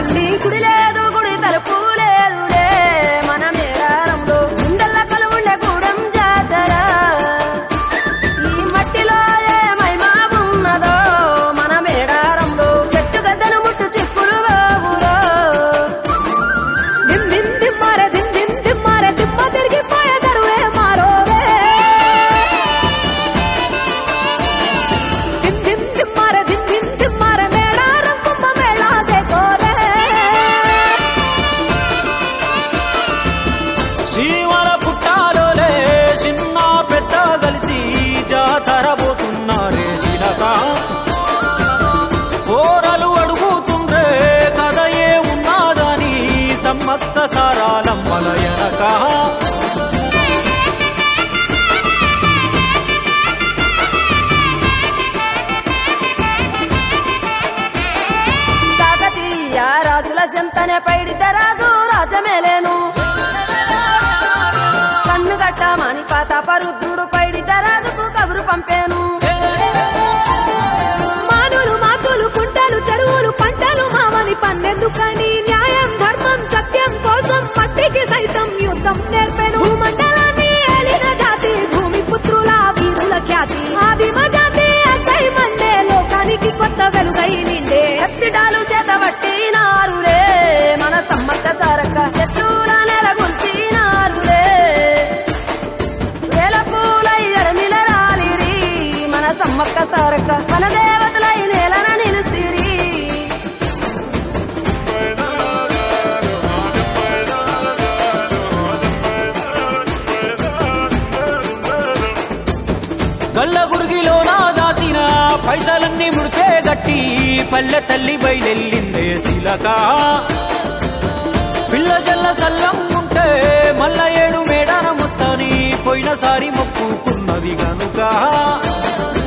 తల్లి గుడి లేదు గుడి తలుపు లేదులే మన మేడారంలో గుండెల్ల కలువుండే గూడెం జాతర ఈ మట్టిలో ఏ మహిమా ఉన్నదో మన మేడారంలో చెట్టు గద్దను ముట్టు చిక్కులు బాబులో దిమ్ దిమ్ దిమ్మారే దిమ్ దిమ్ దిమ్మారే దిమ్మ తిరిగిపోయే దరువే మారోవే దిమ్ దిమ్ దిమ్మారే దిమ్ దిమ్ దిమ్మారే మేడారం కుంభ మేళా దేకోరే శ్రీవర పుట్టాలోలే చిన్న పెద్ద కలిసి జాతర పోతున్నారే శిలక ఓరలు అడుగుతుండ్రే కథ ఏ ఉన్నాదని సమ్మక్క సారాలమ్మల ఎనక కాకతీయ రాజుల చెంతనే పైడిత రాజు రాజమేలేను కన్ను గట్టమని పాతాపరుద్రుడు పైడిత రాజుకు కబురు పంపేను మానులు మాకులు కుంటలు చెరువులు పంటలు మామని పన్నెందుకని న్యాయం ధర్మం సత్యం కోసం మట్టికి సైతం యుద్ధం నేర్పెను మండలాన్ని ఏలిన జాతి భూమి పుత్రుల వీరుల ఖ్యాతి ఆదిమ జాతి అక్కై మండే లోకానికి కొత్త వెలుగై నిండే ఎత్తిడాలు చేతబట్టినారులే మన సమ్మక్క సారక్క శత్రువుల నెలగొల్చినారులే వేల పూలై ఎడమిల రాలిరి మన సమ్మక్క సారక్క మన దేవతలై నేలన నిలిసిరి గల్ల గుడిగిలో నా దాసిన పైసలన్నీ ముడిపే గట్టి పల్లె తల్లి బయలెల్లిందే శిలక పిల్ల జల్ల సల్లం ఉంటే మల్ల ఏడు మేడారం వస్తాని పోయినసారి మొక్కుకున్నది గనుక